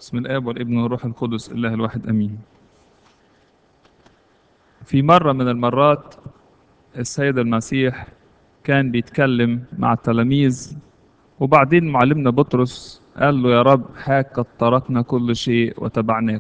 بسم الآب والابن والروح القدس الله الواحد أمين في مرة من المرات السيد المسيح كان بيتكلم مع التلاميذ وبعدين معلمنا بطرس قال له يا رب هاك قد تركنا كل شيء وتبعناك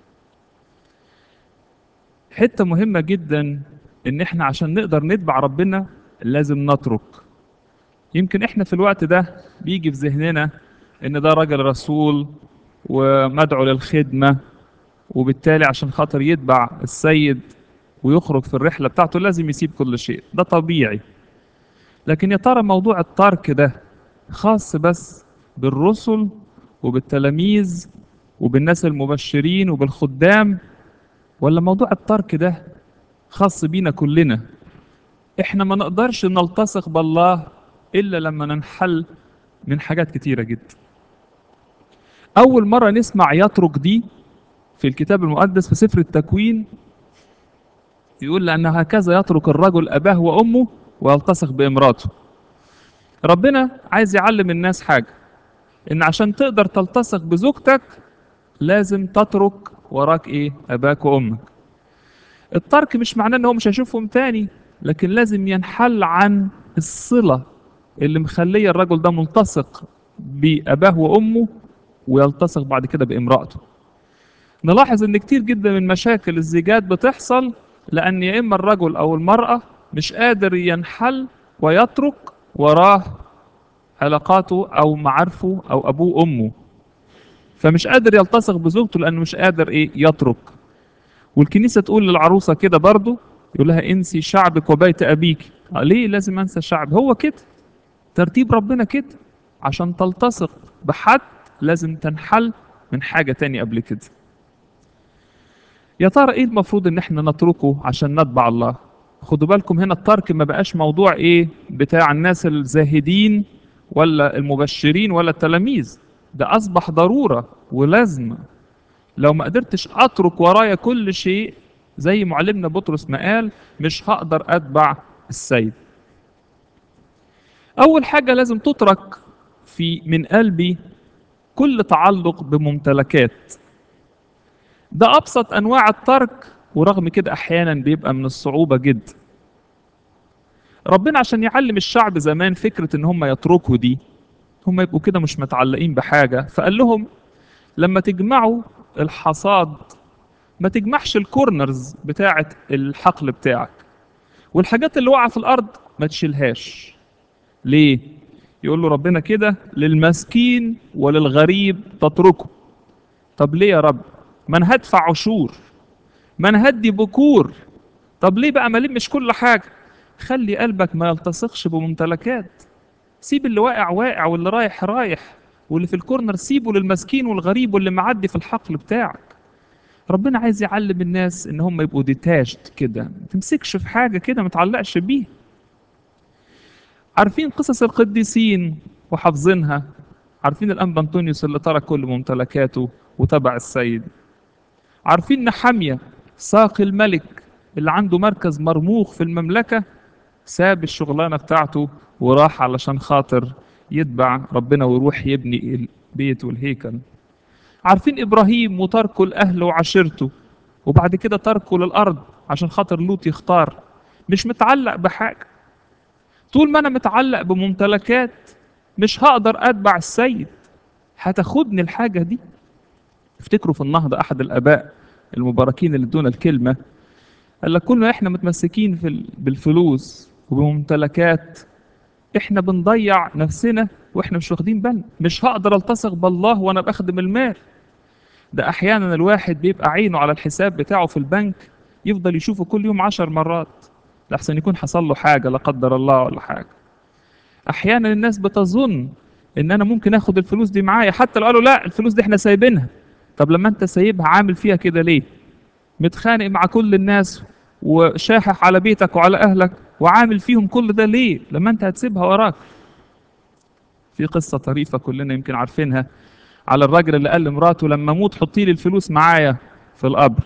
حتة مهمة جدا ان احنا عشان نقدر نتبع ربنا لازم نترك يمكن احنا في الوقت ده بيجي في ذهننا ان ده راجل رسول ومدعو للخدمة وبالتالي عشان خاطر يتبع السيد ويخرج في الرحلة بتاعته لازم يسيب كل شيء ده طبيعي لكن يا ترى موضوع الترك ده خاص بس بالرسل وبالتلاميذ وبالناس المبشرين وبالخدام ولا موضوع الترك ده خاص بينا كلنا احنا ما نقدرش نلتصق بالله الا لما ننحل من حاجات كتيرة جدا اول مرة نسمع يترك دي في الكتاب المقدس في سفر التكوين يقول لأن هكذا يترك الرجل أباه وأمه ويلتصق بامراته ربنا عايز يعلم الناس حاجة إن عشان تقدر تلتصق بزوجتك لازم تترك وراك إيه أباك وأمك الترك مش معناه إن هو مش هيشوفهم تاني لكن لازم ينحل عن الصلة اللي مخلية الرجل ده ملتصق بأباه وأمه ويلتصق بعد كده بامرأته نلاحظ ان كتير جدا من مشاكل الزيجات بتحصل لان يا اما الرجل او المرأة مش قادر ينحل ويترك وراه علاقاته او معارفه او ابوه وامه فمش قادر يلتصق بزوجته لانه مش قادر ايه يترك والكنيسة تقول للعروسة كده برضو يقول لها انسي شعبك وبيت ابيك آه ليه لازم انسى الشعب هو كده ترتيب ربنا كده عشان تلتصق بحد لازم تنحل من حاجة تاني قبل كده يا ترى ايه المفروض ان احنا نتركه عشان نتبع الله خدوا بالكم هنا الترك ما بقاش موضوع ايه بتاع الناس الزاهدين ولا المبشرين ولا التلاميذ ده اصبح ضرورة ولازمة لو ما قدرتش اترك ورايا كل شيء زي معلمنا بطرس ما قال مش هقدر اتبع السيد اول حاجة لازم تترك في من قلبي كل تعلق بممتلكات ده أبسط أنواع الترك ورغم كده أحيانا بيبقى من الصعوبة جدا ربنا عشان يعلم الشعب زمان فكرة إن هم يتركوا دي هم يبقوا كده مش متعلقين بحاجة فقال لهم لما تجمعوا الحصاد ما تجمعش الكورنرز بتاعة الحقل بتاعك والحاجات اللي واقعة في الأرض ما تشيلهاش ليه؟ يقول له ربنا كده للمسكين وللغريب تتركه طب ليه يا رب ما انا هدفع عشور ما انا هدي بكور طب ليه بقى ما لمش كل حاجه خلي قلبك ما يلتصقش بممتلكات سيب اللي واقع واقع واللي رايح رايح واللي في الكورنر سيبه للمسكين والغريب واللي معدي في الحقل بتاعك ربنا عايز يعلم الناس ان هم يبقوا ديتاشت كده ما تمسكش في حاجه كده ما تعلقش بيها عارفين قصص القديسين وحافظينها عارفين الانبا انطونيوس اللي ترك كل ممتلكاته وتبع السيد عارفين نحامية ساقي الملك اللي عنده مركز مرموق في المملكة ساب الشغلانة بتاعته وراح علشان خاطر يتبع ربنا ويروح يبني البيت والهيكل عارفين إبراهيم وتركه لأهله وعشيرته وبعد كده تركه للأرض عشان خاطر لوط يختار مش متعلق بحاجة طول ما أنا متعلق بممتلكات مش هقدر أتبع السيد هتاخدني الحاجة دي افتكروا في النهضة أحد الآباء المباركين اللي ادونا الكلمة قال لك كنا احنا متمسكين في بالفلوس وبممتلكات احنا بنضيع نفسنا واحنا مش واخدين بالنا مش هقدر التصق بالله وانا بخدم المال ده احيانا الواحد بيبقى عينه على الحساب بتاعه في البنك يفضل يشوفه كل يوم عشر مرات لحسن يكون حصل له حاجة لا قدر الله ولا حاجة احيانا الناس بتظن ان انا ممكن اخد الفلوس دي معايا حتى لو قالوا لا الفلوس دي احنا سايبينها طب لما انت سايبها عامل فيها كده ليه متخانق مع كل الناس وشاحح على بيتك وعلى اهلك وعامل فيهم كل ده ليه لما انت هتسيبها وراك في قصة طريفة كلنا يمكن عارفينها على الراجل اللي قال لمراته لما اموت حطي لي الفلوس معايا في القبر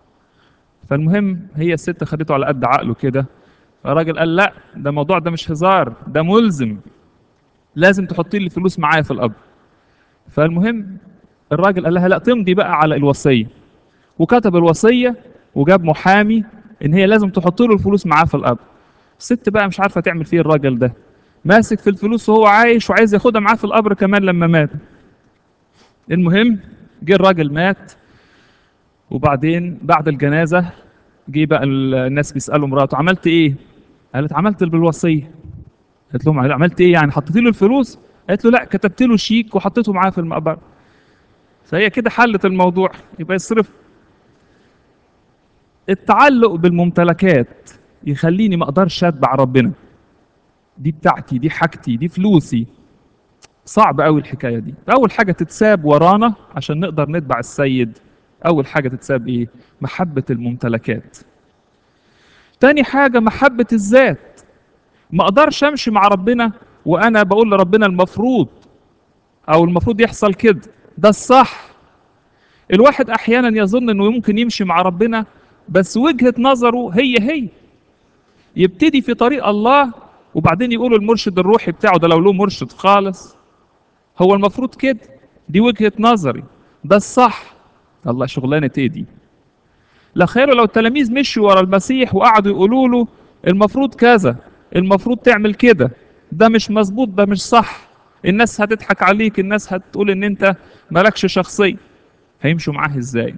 فالمهم هي الست خدته على قد عقله كده الراجل قال لا ده الموضوع ده مش هزار ده ملزم لازم تحطي لي الفلوس معايا في القبر فالمهم الراجل قال لها لا تمضي بقى على الوصيه وكتب الوصيه وجاب محامي ان هي لازم تحط له الفلوس معاه في القبر الست بقى مش عارفه تعمل فيه الراجل ده ماسك في الفلوس وهو عايش وعايز ياخدها معاه في القبر كمان لما مات المهم جه الراجل مات وبعدين بعد الجنازه جه بقى الناس بيسالوا مراته عملت ايه قالت عملت بالوصيه قالت لهم عملت ايه يعني حطيت له الفلوس قالت له لا كتبت له شيك وحطيته معاه في المقبره فهي كده حلت الموضوع يبقى يصرف التعلق بالممتلكات يخليني ما اقدرش اتبع ربنا دي بتاعتي دي حاجتي دي فلوسي صعب قوي الحكايه دي اول حاجه تتساب ورانا عشان نقدر نتبع السيد اول حاجه تتساب ايه محبه الممتلكات تاني حاجه محبه الذات ما اقدرش امشي مع ربنا وانا بقول لربنا المفروض او المفروض يحصل كده ده الصح الواحد احيانا يظن انه ممكن يمشي مع ربنا بس وجهه نظره هي هي يبتدي في طريق الله وبعدين يقولوا المرشد الروحي بتاعه ده لو له مرشد خالص هو المفروض كده دي وجهه نظري ده الصح الله شغلانه ايه دي لا خير لو التلاميذ مشوا ورا المسيح وقعدوا يقولوا له المفروض كذا المفروض تعمل كده ده مش مظبوط ده مش صح الناس هتضحك عليك الناس هتقول ان انت مالكش شخصيه هيمشوا معاه ازاي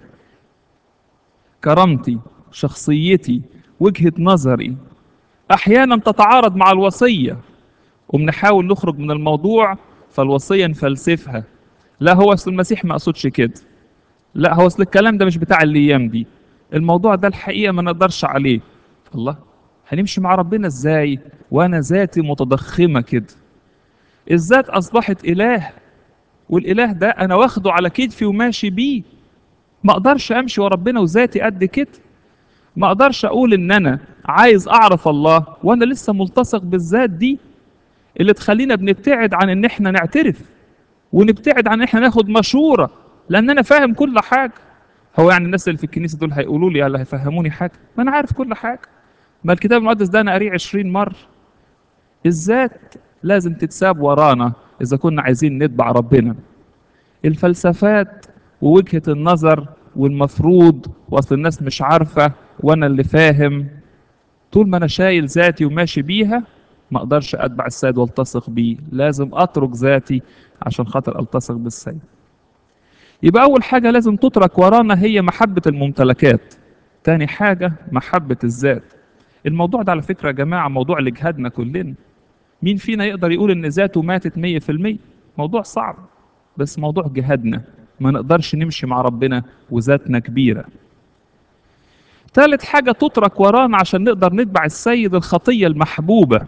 كرامتي شخصيتي وجهه نظري احيانا تتعارض مع الوصيه وبنحاول نخرج من الموضوع فالوصيه نفلسفها لا هو اصل المسيح ما قصدش كده لا هو اصل الكلام ده مش بتاع الايام دي الموضوع ده الحقيقه ما نقدرش عليه الله هنمشي مع ربنا ازاي وانا ذاتي متضخمه كده الذات اصبحت اله والاله ده انا واخده على كتفي وماشي بيه ما اقدرش امشي ورا ربنا وذاتي قد كده ما اقدرش اقول ان انا عايز اعرف الله وانا لسه ملتصق بالذات دي اللي تخلينا بنبتعد عن ان احنا نعترف ونبتعد عن ان احنا ناخد مشوره لان انا فاهم كل حاجه هو يعني الناس اللي في الكنيسه دول هيقولوا لي ولا هيفهموني حاجه ما انا عارف كل حاجه ما الكتاب المقدس ده انا قاريه 20 مره الذات لازم تتساب ورانا اذا كنا عايزين نتبع ربنا الفلسفات ووجهه النظر والمفروض واصل الناس مش عارفه وانا اللي فاهم طول ما انا شايل ذاتي وماشي بيها ما اقدرش اتبع السيد والتصق بيه لازم اترك ذاتي عشان خاطر التصق بالسيد يبقى اول حاجه لازم تترك ورانا هي محبه الممتلكات تاني حاجه محبه الذات الموضوع ده على فكره يا جماعه موضوع لجهادنا كلنا مين فينا يقدر يقول ان ذاته ماتت 100% موضوع صعب بس موضوع جهادنا ما نقدرش نمشي مع ربنا وذاتنا كبيره ثالث حاجة تترك ورانا عشان نقدر نتبع السيد الخطية المحبوبة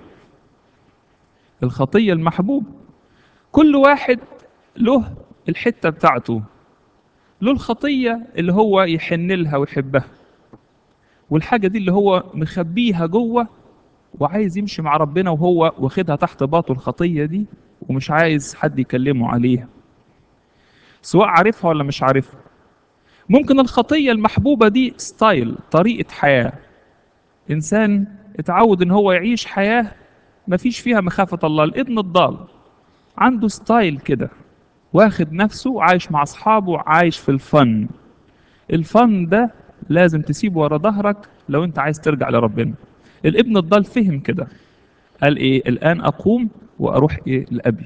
الخطية المحبوبة كل واحد له الحتة بتاعته له الخطية اللي هو يحن لها ويحبها والحاجة دي اللي هو مخبيها جوه وعايز يمشي مع ربنا وهو واخدها تحت باطه الخطية دي ومش عايز حد يكلمه عليها سواء عارفها ولا مش عارفها ممكن الخطية المحبوبة دي ستايل طريقة حياة إنسان اتعود إن هو يعيش حياة مفيش فيها مخافة الله الابن الضال عنده ستايل كده واخد نفسه عايش مع أصحابه عايش في الفن الفن ده لازم تسيبه ورا ظهرك لو أنت عايز ترجع لربنا الابن الضال فهم كده قال إيه الآن أقوم وأروح إيه لأبي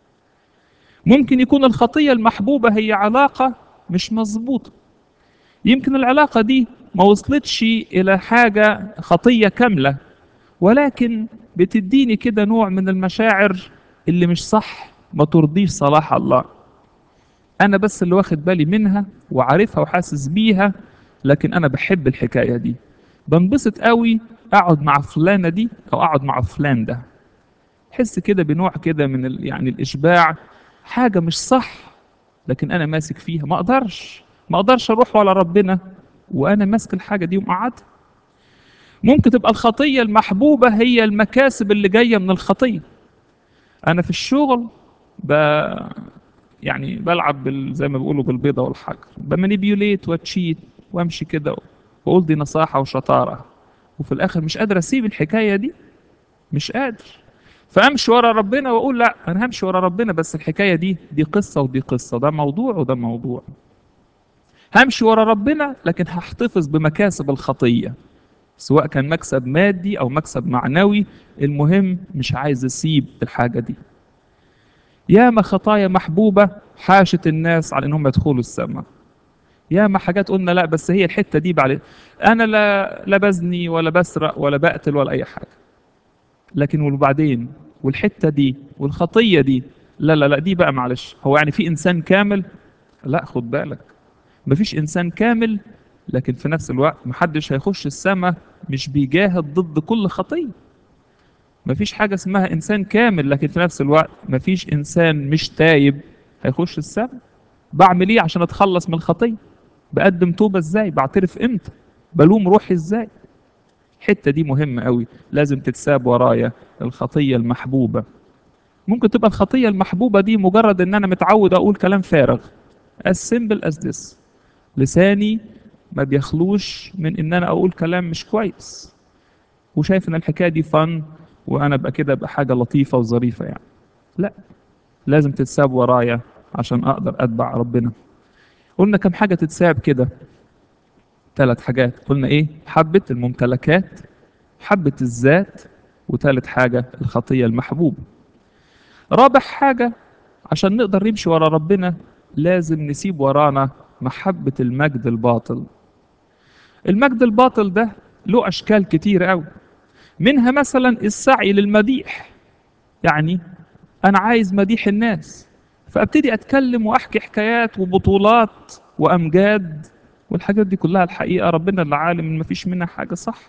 ممكن يكون الخطية المحبوبة هي علاقة مش مظبوطة يمكن العلاقة دي ما وصلتش إلى حاجة خطية كاملة ولكن بتديني كده نوع من المشاعر اللي مش صح ما ترضيش صلاح الله أنا بس اللي واخد بالي منها وعارفها وحاسس بيها لكن أنا بحب الحكاية دي بنبسط قوي أقعد مع فلانة دي أو أقعد مع فلان ده حس كده بنوع كده من ال... يعني الإشباع حاجة مش صح لكن انا ماسك فيها ما اقدرش ما اقدرش اروح ولا ربنا وانا ماسك الحاجه دي ومقعدها ممكن تبقى الخطيه المحبوبه هي المكاسب اللي جايه من الخطيه انا في الشغل ب... يعني بلعب بال... زي ما بيقولوا بالبيضه والحجر بمانيبيوليت واتشيت وامشي كده واقول دي نصاحه وشطاره وفي الاخر مش قادر اسيب الحكايه دي مش قادر فامشي ورا ربنا واقول لا انا همشي ورا ربنا بس الحكايه دي دي قصه ودي قصه ده موضوع وده موضوع همشي ورا ربنا لكن هحتفظ بمكاسب الخطيه سواء كان مكسب مادي او مكسب معنوي المهم مش عايز اسيب الحاجه دي ياما خطايا محبوبه حاشت الناس على انهم يدخلوا السماء ياما حاجات قلنا لا بس هي الحته دي بعد انا لا لا بزني ولا بسرق ولا بقتل ولا اي حاجه لكن وبعدين والحته دي والخطيه دي لا لا لا دي بقى معلش هو يعني في انسان كامل لا خد بالك مفيش انسان كامل لكن في نفس الوقت محدش هيخش السماء مش بيجاهد ضد كل خطيه مفيش حاجه اسمها انسان كامل لكن في نفس الوقت مفيش انسان مش تايب هيخش السماء بعمل ايه عشان اتخلص من الخطيه بقدم توبه ازاي بعترف امتى بلوم روحي ازاي الحته دي مهمه قوي لازم تتساب ورايا الخطيه المحبوبه ممكن تبقى الخطيه المحبوبه دي مجرد ان انا متعود اقول كلام فارغ as simple as this لساني ما بيخلوش من ان انا اقول كلام مش كويس وشايف ان الحكايه دي فن وانا ابقى كده ابقى حاجه لطيفه وظريفه يعني لا لازم تتساب ورايا عشان اقدر اتبع ربنا قلنا كم حاجه تتساب كده ثلاث حاجات قلنا ايه حبه الممتلكات حبه الذات وثالث حاجه الخطيه المحبوبه رابع حاجه عشان نقدر نمشي ورا ربنا لازم نسيب ورانا محبه المجد الباطل المجد الباطل ده له اشكال كتير قوي منها مثلا السعي للمديح يعني انا عايز مديح الناس فابتدي اتكلم واحكي حكايات وبطولات وامجاد والحاجات دي كلها الحقيقه ربنا اللي عالم ان مفيش منها حاجه صح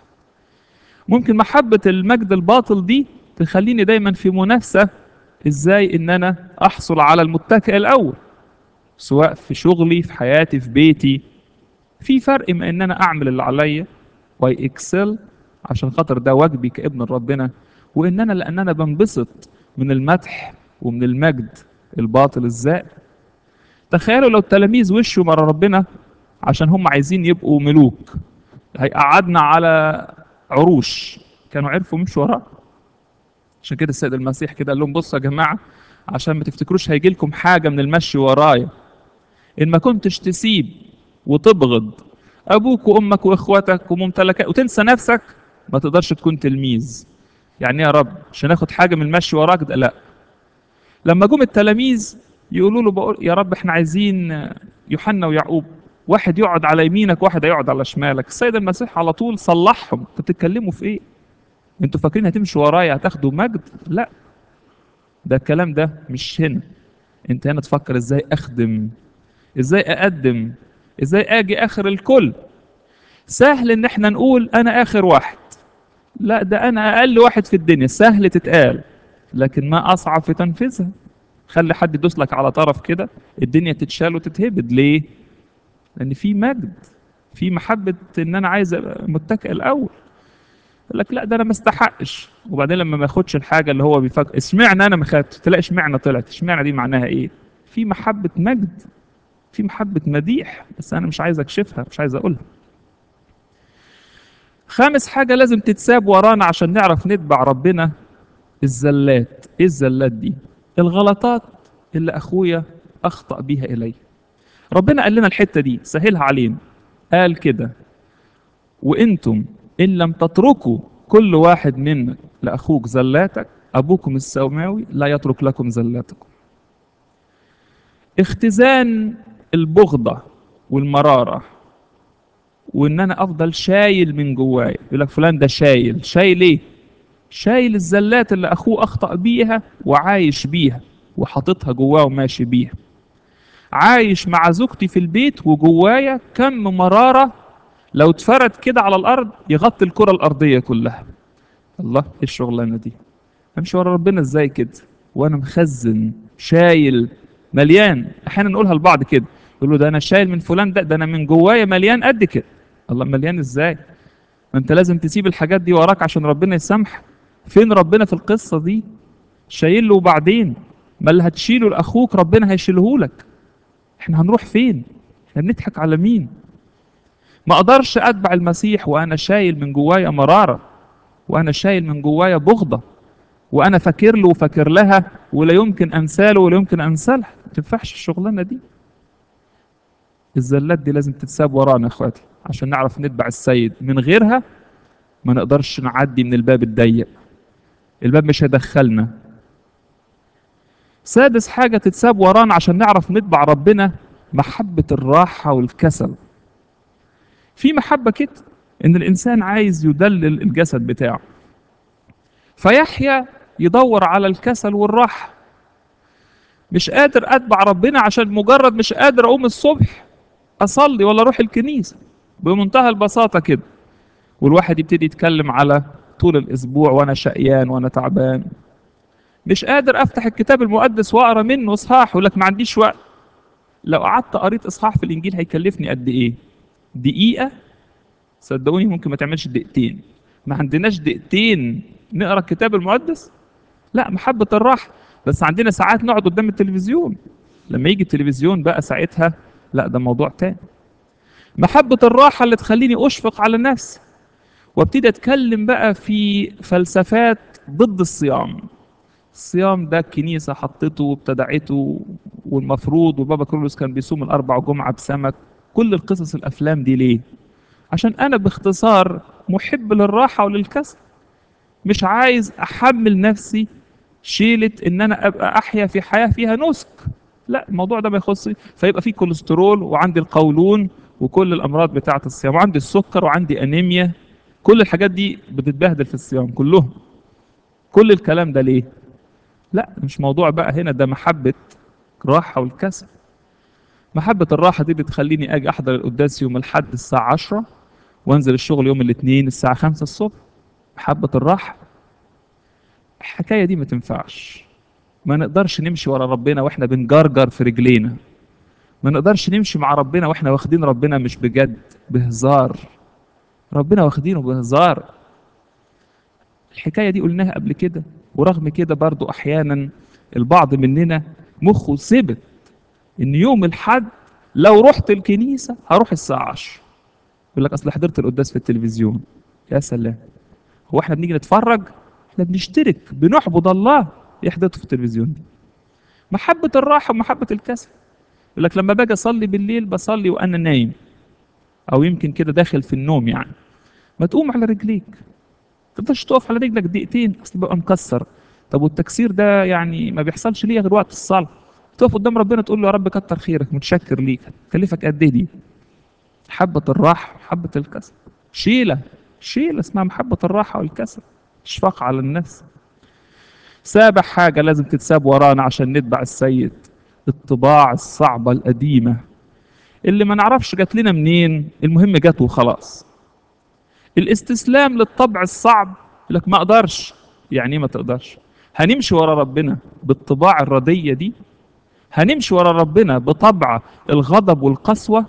ممكن محبه المجد الباطل دي تخليني دايما في منافسه ازاي ان انا احصل على المتكئ الاول سواء في شغلي في حياتي في بيتي في فرق ما ان انا اعمل اللي عليا واي اكسل عشان خاطر ده واجبي كابن ربنا وان انا لان انا بنبسط من المدح ومن المجد الباطل الزائر تخيلوا لو التلاميذ وشوا مرة ربنا عشان هم عايزين يبقوا ملوك هيقعدنا على عروش كانوا عرفوا يمشوا وراه عشان كده السيد المسيح كده قال لهم بصوا يا جماعه عشان ما تفتكروش هيجي لكم حاجه من المشي ورايا ان ما كنتش تسيب وتبغض ابوك وامك واخواتك وممتلكات وتنسى نفسك ما تقدرش تكون تلميذ يعني يا رب عشان اخد حاجه من المشي وراك ده لا لما جم التلاميذ يقولوا له بقول يا رب احنا عايزين يوحنا ويعقوب واحد يقعد على يمينك واحد هيقعد على شمالك السيد المسيح على طول صلحهم انتوا بتتكلموا في ايه انتوا فاكرين هتمشوا ورايا هتاخدوا مجد لا ده الكلام ده مش هنا انت هنا تفكر ازاي اخدم ازاي اقدم ازاي اجي اخر الكل سهل ان احنا نقول انا اخر واحد لا ده انا اقل واحد في الدنيا سهل تتقال لكن ما اصعب في تنفيذها خلي حد يدوس لك على طرف كده الدنيا تتشال وتتهبد ليه لان في مجد في محبه ان انا عايز ابقى متكئ الاول يقول لك لا ده انا ما استحقش وبعدين لما ما ياخدش الحاجه اللي هو بيفكر اشمعنى انا ما خدتش تلاقي اشمعنى طلعت اشمعنى دي معناها ايه في محبه مجد في محبه مديح بس انا مش عايز اكشفها مش عايز اقولها خامس حاجه لازم تتساب ورانا عشان نعرف نتبع ربنا الزلات ايه الزلات دي الغلطات اللي اخويا اخطا بيها الي ربنا قال لنا الحته دي سهلها علينا قال كده وانتم ان لم تتركوا كل واحد منا لاخوك زلاتك ابوكم السماوي لا يترك لكم زلاتكم اختزان البغضه والمراره وان انا افضل شايل من جوايا يقول لك فلان ده شايل شايل ايه شايل الزلات اللي اخوه اخطا بيها وعايش بيها وحاططها جواه وماشي بيها عايش مع زوجتي في البيت وجوايا كم مراره لو اتفرد كده على الارض يغطي الكره الارضيه كلها الله ايه الشغلانه دي امشي ورا ربنا ازاي كده وانا مخزن شايل مليان احيانا نقولها لبعض كده يقول له ده انا شايل من فلان ده ده انا من جوايا مليان قد كده الله مليان ازاي ما انت لازم تسيب الحاجات دي وراك عشان ربنا يسامحك فين ربنا في القصه دي شايل له وبعدين ما اللي هتشيله لاخوك ربنا هيشيله لك احنا هنروح فين احنا بنضحك على مين ما اقدرش اتبع المسيح وانا شايل من جوايا مراره وانا شايل من جوايا بغضه وانا فاكر له وفاكر لها ولا يمكن انساله ولا يمكن انسالها ما تنفعش الشغلانه دي الزلات دي لازم تتساب ورانا يا اخواتي عشان نعرف نتبع السيد من غيرها ما نقدرش نعدي من الباب الضيق الباب مش هيدخلنا سادس حاجة تتساب ورانا عشان نعرف نتبع ربنا محبة الراحة والكسل في محبة كده ان الانسان عايز يدلل الجسد بتاعه فيحيا يدور على الكسل والراحة مش قادر اتبع ربنا عشان مجرد مش قادر اقوم الصبح اصلي ولا اروح الكنيسة بمنتهى البساطة كده والواحد يبتدي يتكلم على طول الاسبوع وانا شقيان وانا تعبان مش قادر افتح الكتاب المقدس واقرا منه اصحاح يقول لك ما عنديش وقت لو قعدت قريت اصحاح في الانجيل هيكلفني قد ايه دقيقه صدقوني ممكن ما تعملش دقيقتين ما عندناش دقيقتين نقرا الكتاب المقدس لا محبه الراحه بس عندنا ساعات نقعد قدام التلفزيون لما يجي التلفزيون بقى ساعتها لا ده موضوع تاني محبه الراحه اللي تخليني اشفق على نفسي وابتدي اتكلم بقى في فلسفات ضد الصيام الصيام ده الكنيسة حطته وابتدعته والمفروض وبابا كرولوس كان بيصوم الأربع جمعة بسمك كل القصص الأفلام دي ليه؟ عشان أنا باختصار محب للراحة وللكسل مش عايز أحمل نفسي شيلة إن أنا أبقى أحيا في حياة فيها نسك لا الموضوع ده ما يخصني فيبقى فيه كوليسترول وعندي القولون وكل الأمراض بتاعة الصيام وعندي السكر وعندي أنيميا كل الحاجات دي بتتبهدل في الصيام كلهم كل الكلام ده ليه؟ لا مش موضوع بقى هنا ده محبة راحة والكسل محبة الراحة دي بتخليني أجي أحضر القداس يوم الحد الساعة 10 وأنزل الشغل يوم الاثنين الساعة 5 الصبح محبة الراحة الحكاية دي ما تنفعش ما نقدرش نمشي ورا ربنا واحنا بنجرجر في رجلينا ما نقدرش نمشي مع ربنا واحنا واخدين ربنا مش بجد بهزار ربنا واخدينه بهزار الحكاية دي قلناها قبل كده ورغم كده برضو احيانا البعض مننا مخه ثبت ان يوم الحد لو رحت الكنيسة هروح الساعة 10 يقول لك اصل حضرت القداس في التلفزيون يا سلام هو احنا بنيجي نتفرج احنا بنشترك بنعبد الله يحدث في التلفزيون دي محبة الراحة ومحبة الكسل يقول لك لما باجي اصلي بالليل بصلي وانا نايم او يمكن كده داخل في النوم يعني ما تقوم على رجليك تقدرش تقف على رجلك دقيقتين اصل بقى مكسر طب والتكسير ده يعني ما بيحصلش ليه غير وقت الصلاه تقف قدام ربنا تقول له يا رب كتر خيرك متشكر ليك هتكلفك قد ايه دي حبة الراحة وحبة الكسل شيلة شيلة اسمها محبة الراحة والكسل اشفاق على النفس سابع حاجة لازم تتساب ورانا عشان نتبع السيد الطباع الصعبة القديمة اللي ما نعرفش جات لنا منين المهم جات وخلاص الاستسلام للطبع الصعب لك ما اقدرش يعني ايه ما تقدرش هنمشي ورا ربنا بالطباع الردية دي هنمشي ورا ربنا بطبع الغضب والقسوة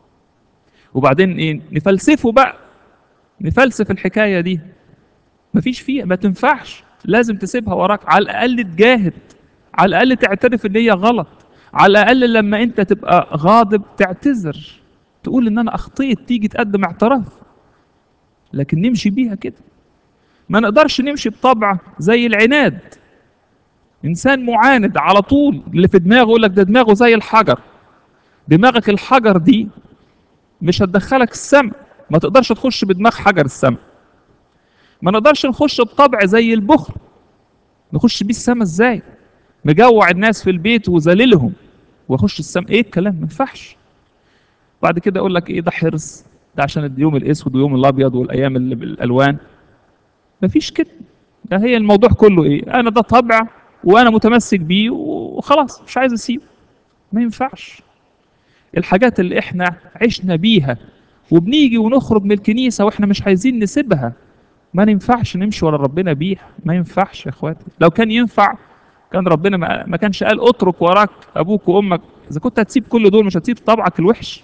وبعدين ايه نفلسفه بقى نفلسف الحكاية دي مفيش فيها ما تنفعش لازم تسيبها وراك على الأقل تجاهد على الأقل تعترف ان هي غلط على الأقل لما انت تبقى غاضب تعتذر تقول ان انا اخطيت تيجي تقدم اعتراف لكن نمشي بيها كده ما نقدرش نمشي بطبع زي العناد انسان معاند على طول اللي في دماغه يقول لك ده دماغه زي الحجر دماغك الحجر دي مش هتدخلك السماء ما تقدرش تخش بدماغ حجر السماء ما نقدرش نخش بطبع زي البخل نخش بيه السماء ازاي مجوع الناس في البيت وذللهم واخش السماء ايه الكلام ما ينفعش بعد كده اقول لك ايه ده حرص ده عشان اليوم الاسود واليوم الابيض والايام اللي بالالوان مفيش كده ده هي الموضوع كله ايه انا ده طبع وانا متمسك بيه وخلاص مش عايز اسيبه ما ينفعش الحاجات اللي احنا عشنا بيها وبنيجي ونخرج من الكنيسه واحنا مش عايزين نسيبها ما ينفعش نمشي ورا ربنا بيها ما ينفعش يا اخواتي لو كان ينفع كان ربنا ما ما كانش قال اترك وراك ابوك وامك اذا كنت هتسيب كل دول مش هتسيب طبعك الوحش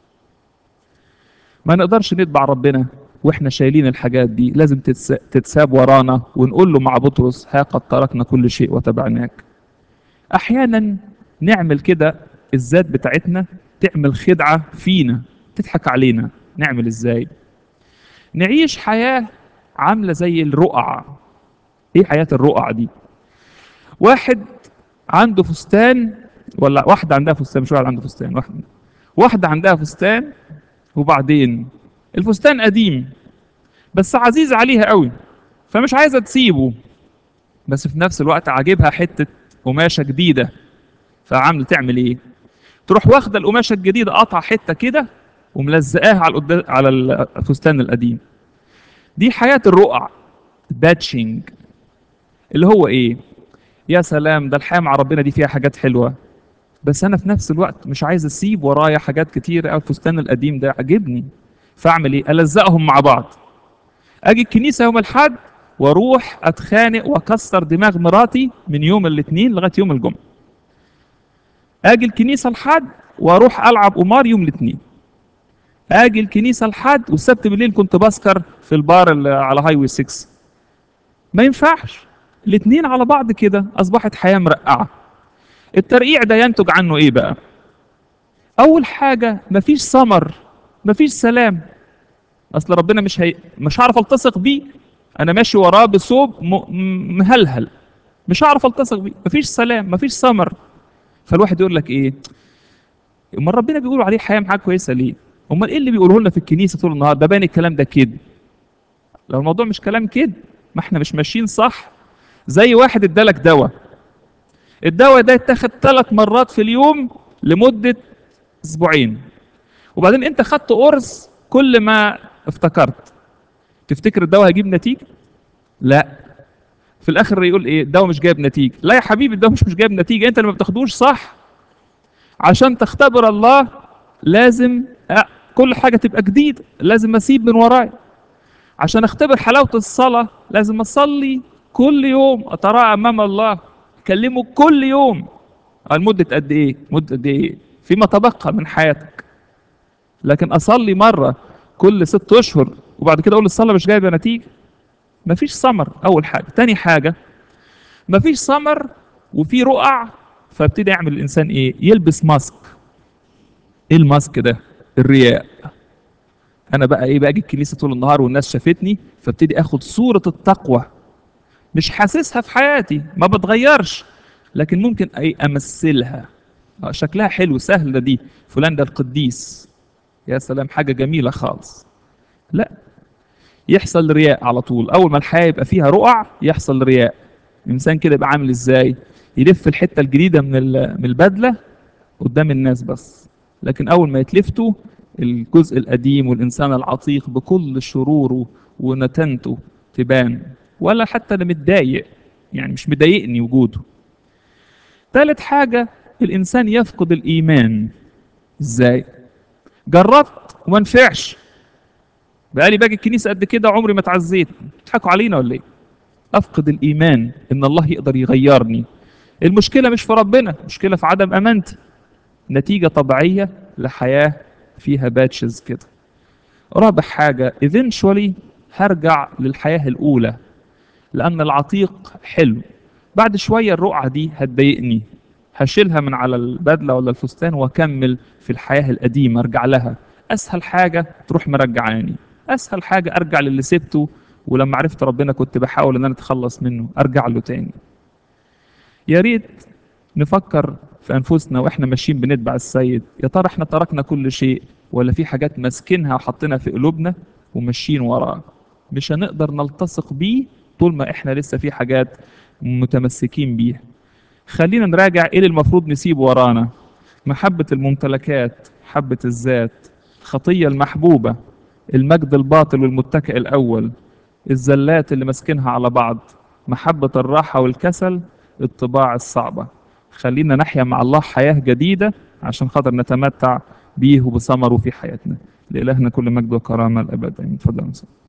ما نقدرش نتبع ربنا واحنا شايلين الحاجات دي لازم تتس... تتساب ورانا ونقول له مع بطرس ها قد تركنا كل شيء وتبعناك احيانا نعمل كده الذات بتاعتنا تعمل خدعة فينا تضحك علينا نعمل ازاي نعيش حياة عاملة زي الرقعة ايه حياه الرقع دي واحد عنده فستان ولا واحده عندها فستان مش واحد عنده فستان واحده واحده عندها فستان وبعدين الفستان قديم بس عزيز عليها قوي فمش عايزه تسيبه بس في نفس الوقت عاجبها حته قماشه جديده فعامله تعمل ايه تروح واخده القماشه الجديده قطع حته كده وملزقاها على القدا- على الفستان القديم دي حياه الرقع باتشنج اللي هو ايه يا سلام ده الحياه مع ربنا دي فيها حاجات حلوه بس انا في نفس الوقت مش عايز اسيب ورايا حاجات كتير قوي الفستان القديم ده عجبني فاعمل ايه الزقهم مع بعض اجي الكنيسه يوم الاحد واروح اتخانق واكسر دماغ مراتي من يوم الاثنين لغايه يوم الجمعه اجي الكنيسه الحد واروح العب قمار يوم الاثنين اجي الكنيسه الحد والسبت بالليل كنت بسكر في البار اللي على هاي واي 6 ما ينفعش الاثنين على بعض كده اصبحت حياه مرقعه الترقيع ده ينتج عنه ايه بقى اول حاجه مفيش ثمر مفيش سلام اصل ربنا مش هي... مش هعرف التصق بيه انا ماشي وراه بثوب م... م- مهلهل مش هعرف التصق بيه مفيش سلام مفيش ثمر فالواحد يقول لك ايه امال ربنا بيقولوا عليه حياه معاه كويسه ليه امال ايه اللي بيقولوه لنا في الكنيسه طول النهار ده باين الكلام ده كده لو الموضوع مش كلام كده ما احنا مش ماشيين صح زي واحد ادالك دواء الدواء ده اتاخد ثلاث مرات في اليوم لمده اسبوعين وبعدين انت خدت قرص كل ما افتكرت تفتكر الدواء هيجيب نتيجه لا في الاخر يقول ايه الدواء مش جايب نتيجه لا يا حبيبي الدواء مش مش جايب نتيجه انت اللي ما بتاخدوش صح عشان تختبر الله لازم أ- كل حاجه تبقى جديده لازم اسيب من ورايا عشان اختبر حلاوه الصلاه لازم اصلي كل يوم اتراءى امام الله اكلمه كل يوم المدة قد ايه مدة قد ايه فيما تبقى من حياتك لكن اصلي مره كل ست اشهر وبعد كده اقول الصلاه مش جايبه نتيجه مفيش ثمر اول حاجه تاني حاجه مفيش ثمر وفي رقع فابتدي يعمل الانسان ايه يلبس ماسك ايه الماسك ده الرياء انا بقى ايه باجي الكنيسه طول النهار والناس شافتني فابتدي اخد صوره التقوى مش حاسسها في حياتي ما بتغيرش لكن ممكن اي امثلها آه، شكلها حلو سهله دي فلان ده القديس يا سلام حاجه جميله خالص لا يحصل رياء على طول اول ما الحياه يبقى فيها رقع يحصل رياء الانسان كده يبقى عامل ازاي يلف الحته الجديده من ال- من البدله قدام الناس بس لكن اول ما يتلفتوا الجزء القديم والانسان العتيق بكل شروره ونتنته تبان ولا حتى انا متضايق يعني مش مضايقني وجوده ثالث حاجه الانسان يفقد الايمان ازاي جربت وما نفعش بقالي باجي الكنيسه قد كده عمري ما اتعزيت بتضحكوا علينا ولا ايه افقد الايمان ان الله يقدر يغيرني المشكله مش في ربنا المشكله في عدم امانتي نتيجه طبيعيه لحياه فيها باتشز كده رابع حاجه eventually هرجع للحياه الاولى لان العتيق حلو بعد شويه الرقعه دي هتضايقني هشيلها من على البدله ولا الفستان واكمل في الحياه القديمه ارجع لها اسهل حاجه تروح مرجعاني اسهل حاجه ارجع للي سبته ولما عرفت ربنا كنت بحاول ان انا اتخلص منه ارجع له تاني يا ريت نفكر في انفسنا واحنا ماشيين بنتبع السيد يا ترى احنا تركنا كل شيء ولا في حاجات ماسكينها وحاطينها في قلوبنا وماشيين وراه مش هنقدر نلتصق بيه طول ما احنا لسه في حاجات متمسكين بيها خلينا نراجع ايه اللي المفروض نسيبه ورانا محبة الممتلكات محبة الذات الخطية المحبوبة المجد الباطل والمتكئ الأول الزلات اللي ماسكينها على بعض محبة الراحة والكسل الطباع الصعبة خلينا نحيا مع الله حياة جديدة عشان خاطر نتمتع بيه وبثمره في حياتنا لإلهنا كل مجد وكرامة الأبد آمين. اتفضل يا مساء.